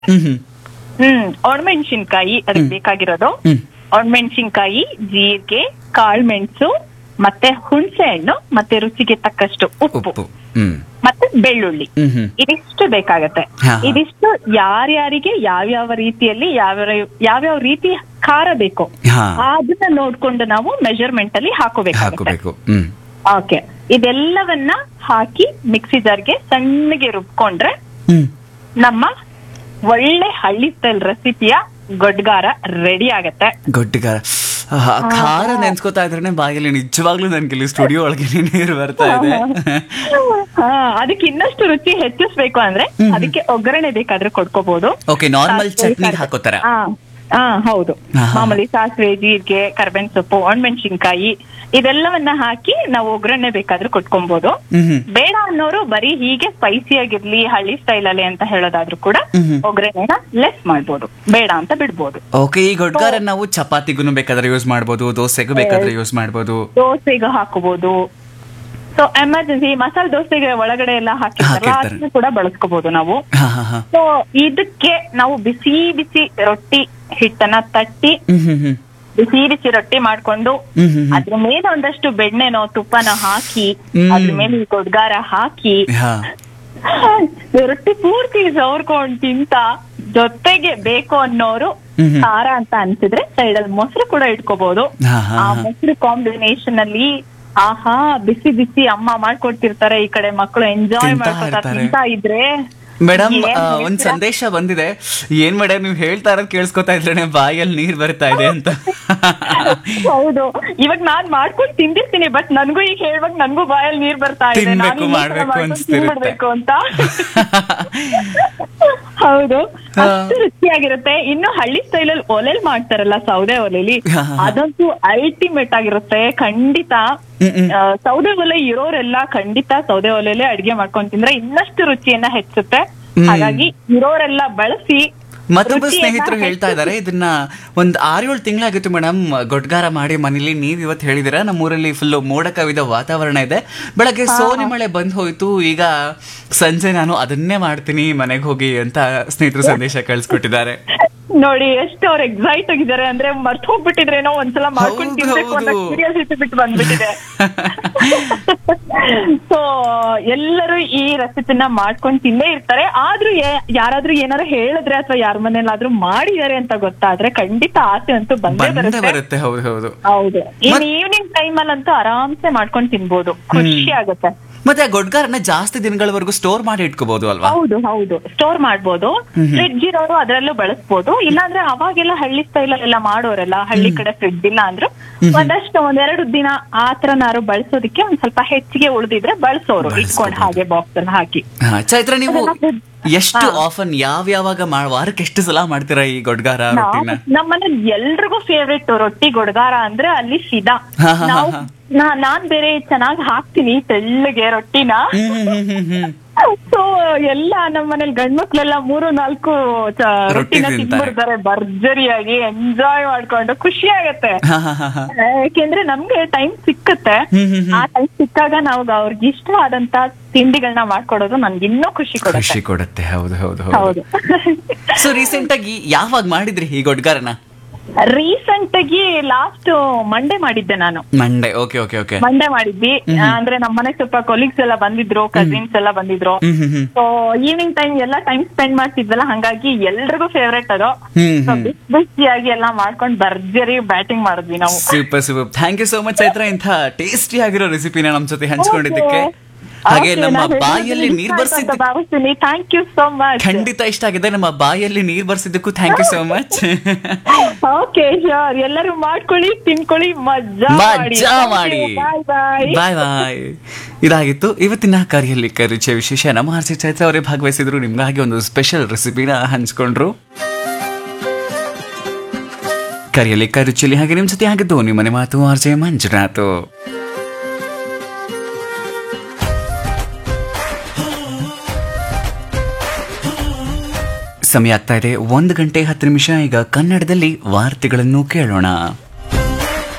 ಹ್ಮ್ hmm ಹ್ಮ್ ಒಣಮೆಣಸಿನ್ಕಾಯಿ ಅದಕ್ಕೆ ಬೇಕಾಗಿರೋದು ಹ್ಮ್ ಒಣಮೆಣಸಿನ್ಕಾಯಿ ಜೀರಿಗೆ ಕಾಳ್ಮೆಣಸು ಮತ್ತೆ ಹುಣಸೆ ಹಣ್ಣು ಮತ್ತೆ ರುಚಿಗೆ ತಕ್ಕಷ್ಟು ಉಪ್ಪು ಉಪ್ಪು ಹ್ಮ್ ಮತ್ತೆ ಬೆಳ್ಳುಳ್ಳಿ ಹ್ಮ್ ಹ್ಮ್ ಇದಿಷ್ಟು ಬೇಕಾಗತ್ತೆ ಹಾ, ಹಾ. ಇದಿಷ್ಟು ಯಾರ್ಯಾರಿಗೆ ಯಾವ್ಯಾವ ರೀತಿಯಲ್ಲಿ ಯಾವ್ಯಾವ ಯಾವ್ಯಾವ ರೀತಿ ಖಾರ ಬೇಕು ಹಾ ಅದನ್ನ ನೋಡ್ಕೊಂಡು ನಾವು ಮೆಜರ್ಮೆಂಟ್ ಅಲ್ಲಿ ಹಾಕೋಬೇಕಾಗುತ್ತೆ ಹಾಕೋಬೇಕು ಹ್ಮ್ ಓಕೆ ಇದೆಲ್ಲವನ್ನ ಹಾಕಿ ಮಿಕ್ಸಿ ಜಾರ್ಗೆ ಸಣ್ಣಗೆ ರುಬ್ಕೊಂಡ್ರೆ ಹ್ಮ್ ನಮ್ಮ ಒಳ್ಳೆ ಹಳ್ಳಿ ಸ್ಟೈಲ್ ರೆಸಿಪಿಯ ಗೊಡ್ಗಾರ ರೆಡಿ ಆಗತ್ತೆ ಗೊಡ್ಡಿಗಾರ ಆಹಾ, ಖಾರ ನೆನ್ಸ್ಕೊತಾ ಇದ್ರೆ ಬಾಯಲ್ಲಿ ನಿಜವಾಗ್ಲೂ ನನ್ಗೆ ಇಲ್ಲಿ ಸ್ಟುಡಿಯೋ ಒಳಗೆ ನೀರು ಬರ್ತಾ ಇದೆ ಹಾ ಅದಕ್ಕೆ ಇನ್ನಷ್ಟು ರುಚಿ ಹೆಚ್ಚಿಸ್ಬೇಕು ಅಂದ್ರೆ ಅದಕ್ಕೆ ಒಗ್ಗರಣೆ ಬೇಕಾದ್ರೆ ಕೊಡ್ಕೋಬಹುದು ಓಕೆ ನಾರ್ಮಲ್ ಚಟ್ನಿ ಹಾಕೋತಾರ ಹಾ ಹಾ ಹೌದು ಹಾ, ಹಾ. ಮಾಮೂಲಿ ಸಾಸಿವೆ ಜೀರಿಗೆ ಕರ್ಬೇವಿನ ಸೊಪ್ಪು ಒಣಮೆಣಸಿನ್ಕಾಯಿ ಇದೆಲ್ಲವನ್ನ ಹಾಕಿ ನಾವು ಒಗ್ಗರಣೆ ಬೇಕಾದ್ರೆ ಕೊಟ್ಕೊಬಹುದು ಹ್ಮ್ ಹ್ಮ್ ಬೇಡ ಅನ್ನೋರು ಬರೀ ಹೀಗೆ ಸ್ಪೈಸಿ ಆಗಿರ್ಲಿ ಹಳ್ಳಿ ಸ್ಟೈಲ್ ಅಲ್ಲಿ ಅಂತ ಹೇಳೋದಾದ್ರೂ ಕೂಡ ಹ್ಮ್ ಹ್ಮ್. ಒಗ್ಗರಣೆನ ಲೆಸ್ ಮಾಡ್ಬೋದು ಬೇಡ ಅಂತ ಬಿಡ್ಬೋದು ಓಕೆ ಈ ಗೊಡ್ಗಾರ ನಾವು ಚಪಾತಿಗೂ ಬೇಕಾದ್ರೆ ಯೂಸ್ ಮಾಡ್ಬೋದು ದೋಸೆಗೂ ಬೇಕಾದ್ರೆ ಯೂಸ್ ಮಾಡ್ಬೋದು ದೋಸೆಗೆ ಹಾಕೋಬಹುದು ಸೊ ಎಮರ್ಜೆನ್ಸಿ ಮಸಾಲೆ ದೋಸೆಗೆ ಒಳಗಡೆ ಎಲ್ಲ ಹಾಕಿರ್ತಾರಲ್ಲ ಹಾಕಿರ್ತಾರೆ. ಅದನ್ನ ಕೂಡ ಬಳಸ್ಕೋಬಹುದು ನಾವು ಹಾ ಹಾ ಹಾ ಸೊ ಇದಕ್ಕೆ ನಾವು ಬಿಸಿ ಬಿಸಿ ರೊಟ್ಟಿ ಹಿಟ್ಟನ್ನ ತಟ್ಟಿ ಹ್ಮ್ ಹ್ಮ್ ಹ್ಮ್ ಬಿಸಿ ಬಿಸಿ ರೊಟ್ಟಿ ಮಾಡ್ಕೊಂಡು ಹ್ಮ್ ಹ್ಮ್ ಹ್ಮ್. ಅದ್ರ ಮೇಲೆ ಒಂದಷ್ಟು ಬೆಣ್ಣೆನೋ ತುಪ್ಪನೋ ಹಾಕಿ ಹ್ಮ್. ಅದ್ರ ಮೇಲೆ ಈ ಗೊಡ್ಗಾರ ಹಾಕಿ ಹಾ ರೊಟ್ಟಿ ಪೂರ್ತಿ ಸವರ್ಕೊಂಡ್ ತಿಂತ ಜೊತೆಗೆ ಬೇಕು ಅನ್ನೋರು ಹ್ಮ್ ಹ್ಮ್. ಖಾರ ಅಂತ ಅನ್ಸಿದ್ರೆ ಸೈಡ್ ಅಲ್ಲಿ ಮೊಸರು ಕೂಡ ಇಟ್ಕೋಬಹುದು ಹಾ, ಹಾ, ಆ ಹಾ. ಮೊಸರು ಕಾಂಬಿನೇಷನ್ ಅಲ್ಲಿ ಆಹಾ ಬಿಸಿ ಬಿಸಿ ಅಮ್ಮ ಮಾಡ್ಕೊಡ್ತಿರ್ತಾರೆ ಈ ಕಡೆ ಮಕ್ಕಳು ಎಂಜಾಯ್ ತಿಂತಾ ಮಾಡ್ಕೊತಾ ಇರ್ತಾರೆ. ತಿಂತಾ ಇದ್ರೆ ಮೇಡಮ್ ಏನ್ ಒಂದ್ ಹೇಳ್ತೀರಾ? ಸಂದೇಶ ಬಂದಿದೆ ಏನ್ ಮೇಡಮ್ ನೀವು ಹೇಳ್ತಾ ಇರೋದ್ ಕೇಳಿಸ್ಕೊತಾ ಇದ್ರೆ ಬಾಯಲ್ಲಿ ನೀರ್ ಬರ್ತಾ ಇದೆ ಅಂತ ಹೌದು ಇವಾಗ ನಾನ್ ಮಾಡ್ಕೊಂಡು ತಿಂದಿರ್ತೀನಿ ಬಟ್ ನನ್ಗೂ ಈಗ ಹೇಳ್ಬೇಕು ನನ್ಗೂ ಬಾಯಲ್ಲಿ ನೀರ್ ಬರ್ತಾ ಇದೆ ತಿನ್ಬೇಕು, ನಾನು ಇನ್ನೊಂದ್ಸಲ ಮಾಡ್ಬೇಕು ಮಾಡ್ಕೊಂಡು ಅನ್ಸ್ತಿರುತ್ತೆ. ತಿನ್ಬಿಡ್ಬೇಕು ಅಂತ ಹೌದು ಅಷ್ಟು ರುಚಿಯಾಗಿರುತ್ತೆ ಇನ್ನು ಹಳ್ಳಿ ಸ್ಟೈಲ್ ಅಲ್ಲಿ ಒಲೆಲ್ ಮಾಡ್ತಾರಲ್ಲ ಸೌದೆ ಒಲೆಲಿ ಹಾ, ಹಾ, ಹಾ. ಅದಂತೂ ಅಲ್ಟಿಮೇಟ್ ಆಗಿರುತ್ತೆ ಖಂಡಿತ ಹ್ಮ್, ಹ್ಮ್. ಆ, ಸೌದೆ ಒಲೆ ಇರೋರೆಲ್ಲ ಖಂಡಿತ ಸೌದೆ ಒಲೆಲೆ ಅಡಿಗೆ ಮಾಡ್ಕೊಂಡ್ ತಿಂದ್ರೆ ಇನ್ನಷ್ಟು ರುಚಿಯನ್ನ ಹೆಚ್ಚುತ್ತೆ ಹ್ಮ್. ಹಾಗಾಗಿ ಇರೋರೆಲ್ಲ ಬಳಸಿ ಮತ್ತೊಬ್ಬ ರುಚಿಯನ್ನ ಸ್ನೇಹಿತರು ಹೇಳ್ತಾ ಹೆಚ್ಚಿಸಿ. ಇದಾರೆ ಇದನ್ನ ಒಂದ್ ಆರೇಳು ತಿಂಗಳಾಗಿತ್ತು ಮೇಡಮ್ ಗೊಡ್ಗಾರ ಮಾಡಿ ಮನೇಲಿ ನೀವ್ ಇವತ್ತು ಹೇಳಿದಿರ ನಮ್ಮೂರಲ್ಲಿ ಫುಲ್ ಮೋಡ ಕವಿದ ವಾತಾವರಣ ಇದೆ ಬೆಳಗ್ಗೆ ಸೋನೆ ಮಳೆ ಬಂದ್ ಹೋಯ್ತು ಈಗ ಸಂಜೆ ನಾನು ಅದನ್ನೇ ಮಾಡ್ತೀನಿ ಮನೆಗೆ ಹೋಗಿ ಅಂತ ಸ್ನೇಹಿತರು ಸಂದೇಶ ಕಳ್ಸಿಕೊಟ್ಟಿದ್ದಾರೆ ನೋಡಿ ಎಷ್ಟು ಅವ್ರು ಎಕ್ಸೈಟ್ ಆಗಿದ್ದಾರೆ ಅಂದ್ರೆ ಮರ್ತ್ ಹೋಗ್ಬಿಟ್ಟಿದ್ರೇನೋ ಒಂದ್ಸಲ ಮಾಡ್ಕೊಂಡು ಹೌದು, ತಿನ್ಬೇಕು ಅಂತ ಹೌದು. ಕ್ಯೂರಿಯಾಸಿಟಿ ಬಿಟ್ಟು ಬಂದ್ಬಿಟ್ಟಿದೆ ಸೊ ಎಲ್ಲರೂ ಈ ರೆಸಿಪಿನ ಮಾಡ್ಕೊಂಡು ತಿಂದೇ ಇರ್ತಾರೆ ಆದ್ರೂ ಏ- ಯಾರಾದ್ರೂ ಏನಾದ್ರು ಹೇಳಿದ್ರೆ ಅಥವಾ ಯಾರ ಮನೇಲಾದ್ರೂ ಮಾಡಿದಾರೆ ಅಂತ ಗೊತ್ತಾದ್ರೆ ಖಂಡಿತ ಆಸೆ ಅಂತೂ ಬಂದೇ ಬಂದೇ ಬರುತ್ತೆ ಬರುತ್ತೆ ಹೌದು ಹೌದು ಹೌದು ಇನ್ ಮತ್- ಈವ್ನಿಂಗ್ ಟೈಮ್ ಅಲ್ಲಂತೂ ಆರಾಮ್ಸೆ ಮಾಡ್ಕೊಂಡು ತಿನ್ಬೋದು ಖುಷಿ ಆಗುತ್ತೆ ಮತ್ತೆ ಆ ಗೊಡ್ಗಾರನ್ನ ಜಾಸ್ತಿ ದಿನಗಳವರೆಗೂ ಸ್ಟೋರ್ ಮಾಡಿ ಇಟ್ಕೋಬಹುದು ಅಲ್ವಾ ಹೌದು ಹೌದು ಸ್ಟೋರ್ ಮಾಡ್ಬೋದು ಫ್ರಿಡ್ಜ್ ಇರೋರು ಅದರಲ್ಲೂ ಬಳಸ್ಬೋದು ಇಲ್ಲಾಂದ್ರೆ ಅವಾಗೆಲ್ಲ ಹಳ್ಳಿ ಸ್ಟೈಲ್ ಎಲ್ಲ ಮಾಡೋರೆಲ್ಲ ಹಳ್ಳಿ ಕಡೆ ಫ್ರಿಡ್ಜ್ ಇಲ್ಲ ಅಂದ್ರು ಒಂದಷ್ಟು ಒಂದೆರಡು ದಿನ ಆ ತರನಾರು ಬಳಸೋದಕ್ಕೆ ಒಂದ್ ಸ್ವಲ್ಪ ಹೆಚ್ಚಿಗೆ ಉಳಿದಿದ್ರೆ ಬಳಸೋರು ಇಟ್ಕೊಂಡು ಹಾಗೆ ಬಾಕ್ಸ್ ಅಲ್ಲಿ ಹಾಕಿ ಹಾ, ಚೈತ್ರ ನೀವು ಅದನ್ನ ಎಷ್ಟು ಆಫನ್ ಯಾವ ಯಾವಾಗ ಮಾಡ್- ವಾರಕ್ಕೆ ಎಷ್ಟು ಸಲ ಮಾಡ್ತೀರಾ ಈ ಗೊಡ್ಗಾರ ರೊಟ್ಟಿನ ನಮ್ಮನೇಲಿ ಎಲ್ರಿಗೂ ಫೇವ್ರೆಟ್ ರೊಟ್ಟಿ ಗೊಡಗಾರ ಅಂದ್ರೆ ಅಲ್ಲಿ ಸಿದಾ ಹಾ, ಹಾ, ನಾವು ಹಾ. ನಾ- ನಾನ್ ಬೇರೆ ಚೆನ್ನಾಗಿ ಹಾಕ್ತೀನಿ ತೆಳ್ಳಗೆ ರೊಟ್ಟಿನ ಹ್ಮ್ ಹ್ಮ್ ಹ್ಮ್ ಹ್ಮ್ ಸೊ ಎಲ್ಲ ನಮ್ಮ ಮನೇಲಿ ಗಂಡ್ಮಕ್ಳೆಲ್ಲ ಮೂರು ನಾಲ್ಕು ಚ- ರೊಟ್ಟಿ ರೊಟ್ಟಿನ ತಿಂತಾರೆ. ತಿನ್ಬಿಡ್ತಾರೆ ಭರ್ಜರಿಯಾಗಿ ಎಂಜಾಯ್ ಮಾಡ್ಕೊಂಡು ಖುಷಿ ಆಗತ್ತೆ ಹಾ, ಹಾ, ಹಾ, ಹಾ. ಯಾಕೆಂದ್ರೆ ನಮ್ಗೆ ಟೈಮ್ ಸಿಕ್ಕತ್ತೆ ಹ್ಮ್, ಹ್ಮ್, ಹ್ಮ್. ಆ ಟೈಮ್ ಸಿಕ್ಕಾಗ ನಾವು ಅವ್ರಿಗೆ ಇಷ್ಟವಾದಂತ ತಿಂಡಿಗಳನ್ನ ಮಾಡ್ಕೊಡೋದು ನನ್ಗೆ ಇನ್ನೂ ಖುಷಿ ಕೊಡುತ್ತೆ ಖುಷಿ ಕೊಡುತ್ತೆ ಹೌದು ಹೌದು ಹೌದು ಹೌದು ಸೊ ರೀಸೆಂಟ್ ಆಗಿ ಯಾವಾಗ ಮಾಡಿದ್ರಿ ಈ ಗೊಡ್ಗಾರನ ರೀಸೆಂಟ್ ಆಗಿ ಲಾಸ್ಟ್ ಮಂಡೇ ಮಾಡಿದ್ದೆ ನಾನು Monday okay okay okay Monday ಮಾಡಿದ್ವಿ ಅಂದ್ರೆ ನಮ್ಮ ಮನೆಗೆ ಸ್ವಲ್ಪ ಕೊಲೀಗ್ಸ್ ಎಲ್ಲ ಬಂದಿದ್ರು ಕಸಿನ್ಸ್ ಎಲ್ಲ ಬಂದಿದ್ರು hmm hmm hmm so evening time ಎಲ್ಲ ಟೈಮ್ ಸ್ಪೆಂಡ್ ಮಾಡ್ತಿದ್ವಲ್ಲ ಹಂಗಾಗಿ ಎಲ್ರಿಗೂ ಫೇವ್ರೇಟ್ ಅದು ಹ್ಮ್ So, ಹ್ಮ್ ಬಿಸಿ ಬಿಸಿಯಾಗಿ ಎಲ್ಲ ಮಾಡ್ಕೊಂಡು ಭರ್ಜರಿ ಬ್ಯಾಟಿಂಗ್ ಮಾಡಿದ್ವಿ ನಾವು super super thank you so much Chaitra ಇಂಥ ಟೇಸ್ಟಿ ಆಗಿರೋ ರೆಸಿಪಿನ ನಮ್ ಜೊತೆ ಹಂಚ್ಕೊಂಡಿದ್ದಕ್ಕೆ Okay. ಹಾಗೆ Okay, ನಮ್ಮ ನಾನು ಬಾಯಲ್ಲಿ ಇಷ್ಟ ನೀರ್ ಆಯ್ತು ಅಂತ ಬರ್ಸಿದ್ದಕ್ಕೆ ಭಾವಿಸ್ತೀನಿ ಥ್ಯಾಂಕ್ ಯು ಸೋ ಮಚ್ ಖಂಡಿತ ಇಷ್ಟ ಆಗಿದೆ ನಮ್ಮ ಬಾಯಲ್ಲಿ ನೀರ್ ಬರ್ಸಿದ್ದಕ್ಕೂ thank you so much okay share ಎಲ್ಲರೂ ಮಾಡ್ಕೊಳ್ಳಿ ತಿನ್ಕೊಳ್ಳಿ ಮಜಾ ಮಜಾ ಮಾಡಿ ಬಾಯ್ ಬಾಯ್ ಬಾಯ್ ಬಾಯ್ ಇದಾಗಿತ್ತು ಇವತ್ತಿನ ಕರಿಯಲ್ಲಿ ಕರುಚಿಯ ವಿಶೇಷ ನಮ್ಮ ಆರ್ ಸಿ ಚೈತ್ರ ಅವರೇ ಭಾಗವಹಿಸಿದ್ರು ನಿಮ್ಗಾಗಿ ಒಂದು ಸ್ಪೆಷಲ್ ರೆಸಿಪಿನ ಹಂಚ್ಕೊಂಡ್ರು ಕರಿಯಲ್ಲಿ ಕರುಚಿಲಿ ಹಾಗೆ ನಿಮ್ ಜೊತೆ ಆಗಿದ್ದು ನಿಮ್ಮನೆ ಮಾತು ಆರ್ ಜೆ ಮಂಜುನಾಥ್ ಸಮಯ ಆಗ್ತಾ ಇದೆ ಒಂದು ಗಂಟೆ ಹತ್ತು ನಿಮಿಷ ಈಗ ಕನ್ನಡದಲ್ಲಿ ವಾರ್ತೆಗಳನ್ನು ಕೇಳೋಣ